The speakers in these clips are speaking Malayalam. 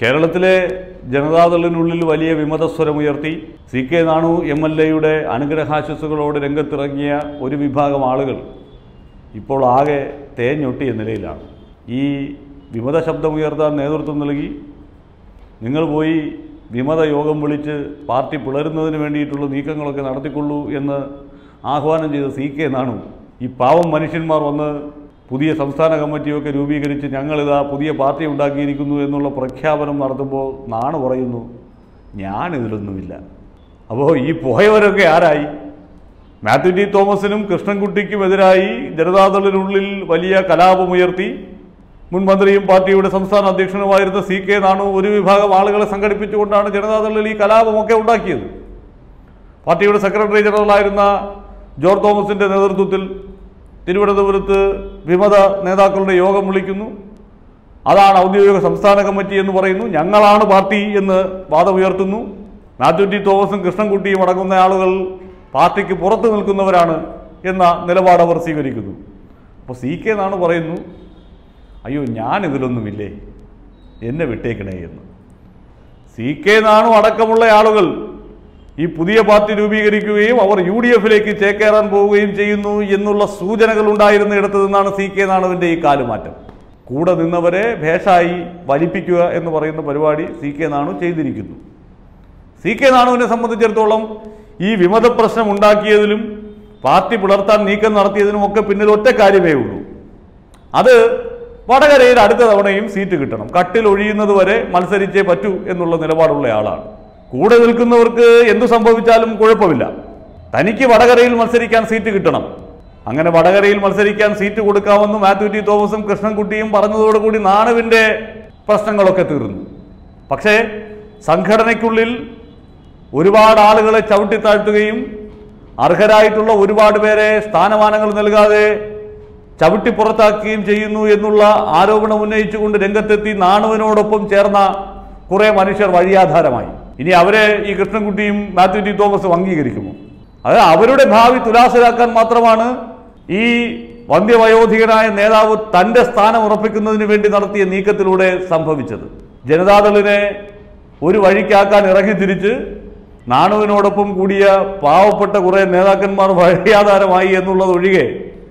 കേരളത്തിലെ ജനതാദളിനുള്ളിൽ വലിയ വിമതസ്വരമുയർത്തി C K Nanu M L എയുടെ അനുഗ്രഹാശസ്സുകളോട് രംഗത്തിറങ്ങിയ ഒരു വിഭാഗം ആളുകൾ ഇപ്പോൾ ആകെ തേഞ്ഞൊട്ടിയ നിലയിലാണ് ഈ വിമത ശബ്ദമുയർത്താൻ നേതൃത്വം നൽകി നിങ്ങൾ പോയി വിമത യോഗം വിളിച്ച് പാർട്ടി പിളരുന്നതിന് വേണ്ടിയിട്ടുള്ള നീക്കങ്ങളൊക്കെ നടത്തിക്കൊള്ളൂ എന്ന് ആഹ്വാനം ചെയ്ത സി കെ നാണു ഈ പാവം മനുഷ്യന്മാർ വന്ന് പുതിയ സംസ്ഥാന കമ്മിറ്റിയൊക്കെ രൂപീകരിച്ച് ഞങ്ങളിതാ പുതിയ പാർട്ടി ഉണ്ടാക്കിയിരിക്കുന്നു എന്നുള്ള പ്രഖ്യാപനം നടത്തുമ്പോൾ നാണ് പറയുന്നു ഞാനിതിലൊന്നുമില്ല അപ്പോൾ ഈ പോയവരൊക്കെ ആരായി മാത്യു ടി തോമസിനും കൃഷ്ണൻകുട്ടിക്കുമെതിരായി ജനതാദളിനുള്ളിൽ വലിയ കലാപമുയർത്തി മുൻ മന്ത്രിയും പാർട്ടിയുടെ സംസ്ഥാന അധ്യക്ഷനുമായിരുന്ന സി കെ നാണു ഒരു വിഭാഗം ആളുകളെ സംഘടിപ്പിച്ചുകൊണ്ടാണ് ജനതാദളിൽ ഈ കലാപമൊക്കെ ഉണ്ടാക്കിയത് പാർട്ടിയുടെ സെക്രട്ടറി ജനറലായിരുന്ന ജോർജ് തോമസിന്റെ നേതൃത്വത്തിൽ തിരുവനന്തപുരത്ത് വിമത നേതാക്കളുടെ യോഗം വിളിക്കുന്നു അതാണ് ഔദ്യോഗിക സംസ്ഥാന കമ്മിറ്റി എന്ന് പറയുന്നു ഞങ്ങളാണ് പാർട്ടി എന്ന് വാദമുയർത്തുന്നു മാത്യു ടി തോമസും കൃഷ്ണൻകുട്ടിയും അടങ്ങുന്ന ആളുകൾ പാർട്ടിക്ക് പുറത്തു നിൽക്കുന്നവരാണ് എന്ന നിലപാട് അവർ സ്വീകരിക്കുന്നു അപ്പോൾ സി കെ എന്നാണ് പറയുന്നു അയ്യോ ഞാൻ ഇതിലൊന്നുമില്ലേ എന്നെ വിട്ടേക്കണേ എന്ന് സി കെ നാണു അടക്കമുള്ള ആളുകൾ ഈ പുതിയ പാർട്ടി രൂപീകരിക്കുകയും അവർ യു ഡി എഫിലേക്ക് ചേക്കേറാൻ പോവുകയും ചെയ്യുന്നു എന്നുള്ള സൂചനകൾ ഉണ്ടായിരുന്നിടത്ത് നിന്നാണ് സി കെ നാണുവിൻ്റെ ഈ കാലുമാറ്റം കൂടെ നിന്നവരെ ഭേഷായി വലിപ്പിക്കുക എന്ന് പറയുന്ന പരിപാടി സി കെ നാണു ചെയ്തിരിക്കുന്നു സി കെ നാണുവിനെ സംബന്ധിച്ചിടത്തോളം ഈ വിമത പ്രശ്നം ഉണ്ടാക്കിയതിലും പാർട്ടി പിളർത്താൻ നീക്കം നടത്തിയതിനും ഒക്കെ പിന്നിൽ ഒറ്റ കാര്യമേ ഉള്ളൂ അത് വടകരയിൽ അടുത്ത തവണയും സീറ്റ് കിട്ടണം കട്ടിൽ ഒഴിയുന്നത് വരെ മത്സരിച്ചേ പറ്റൂ എന്നുള്ള നിലപാടുള്ള ആളാണ് കൂടെ നിൽക്കുന്നവർക്ക് എന്തു സംഭവിച്ചാലും കുഴപ്പമില്ല തനിക്ക് വടകരയിൽ മത്സരിക്കാൻ സീറ്റ് കിട്ടണം അങ്ങനെ വടകരയിൽ മത്സരിക്കാൻ സീറ്റ് കൊടുക്കാമെന്ന് മാത്യു ടി തോമസും കൃഷ്ണൻകുട്ടിയും പറഞ്ഞതോടുകൂടി നാണുവിൻ്റെ പ്രശ്നങ്ങളൊക്കെ തീർന്നു പക്ഷേ സംഘടനയ്ക്കുള്ളിൽ ഒരുപാട് ആളുകളെ ചവിട്ടിത്താഴ്ത്തുകയും അർഹരായിട്ടുള്ള ഒരുപാട് പേരെ സ്ഥാനമാനങ്ങൾ നൽകാതെ ചവിട്ടി പുറത്താക്കുകയും ചെയ്യുന്നു എന്നുള്ള ആരോപണം ഉന്നയിച്ചുകൊണ്ട് രംഗത്തെത്തി നാണുവിനോടൊപ്പം ചേർന്ന കുറെ മനുഷ്യർ വഴിയാധാരമായി ഇനി അവരെ ഈ കൃഷ്ണൻകുട്ടിയും മാത്യു ടി തോമസും അംഗീകരിക്കുമോ അത് അവരുടെ ഭാവി തുലാസിലാക്കാൻ മാത്രമാണ് ഈ വന്ധ്യവയോധികനായ നേതാവ് തന്റെ സ്ഥാനം ഉറപ്പിക്കുന്നതിന് വേണ്ടി നടത്തിയ നീക്കത്തിലൂടെ സംഭവിച്ചത് ജനതാദളിനെ ഒരു വഴിക്കാക്കാൻ ഇറങ്ങി തിരിച്ച് നാണുവിനോടൊപ്പം കൂടിയ പാവപ്പെട്ട കുറെ നേതാക്കന്മാർ വഴിയാധാരമായി എന്നുള്ളത് ഒഴികെ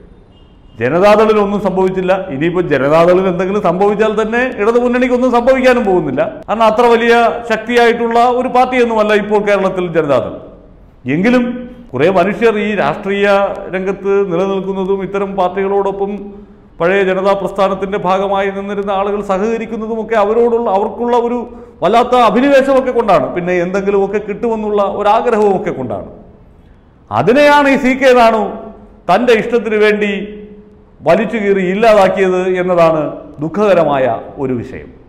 ജനതാദളിൽ ഒന്നും സംഭവിച്ചില്ല ഇനിയിപ്പോൾ ജനതാദളിൽ എന്തെങ്കിലും സംഭവിച്ചാൽ തന്നെ ഇടതു മുന്നണിക്ക് ഒന്നും സംഭവിക്കാനും പോകുന്നില്ല കാരണം അത്ര വലിയ ശക്തിയായിട്ടുള്ള ഒരു പാർട്ടിയൊന്നുമല്ല ഇപ്പോൾ കേരളത്തിൽ ജനതാദൾ എങ്കിലും കുറേ മനുഷ്യർ ഈ രാഷ്ട്രീയ രംഗത്ത് നിലനിൽക്കുന്നതും ഇത്തരം പാർട്ടികളോടൊപ്പം പഴയ ജനതാ പ്രസ്ഥാനത്തിന്റെ ഭാഗമായി നിന്നിരുന്ന ആളുകൾ സഹകരിക്കുന്നതുമൊക്കെ അവരോടുള്ള അവർക്കുള്ള ഒരു വല്ലാത്ത അഭിനിവേശമൊക്കെ കൊണ്ടാണ് പിന്നെ എന്തെങ്കിലുമൊക്കെ കിട്ടുമെന്നുള്ള ഒരാഗ്രഹവും ഒക്കെ കൊണ്ടാണ് അതിനെയാണ് ഈ സി കെ നാണു തൻ്റെ ഇഷ്ടത്തിന് വേണ്ടി വലിച്ചു കീറി ഇല്ലാതാക്കിയത് എന്നതാണ് ദുഃഖകരമായ ഒരു വിഷയം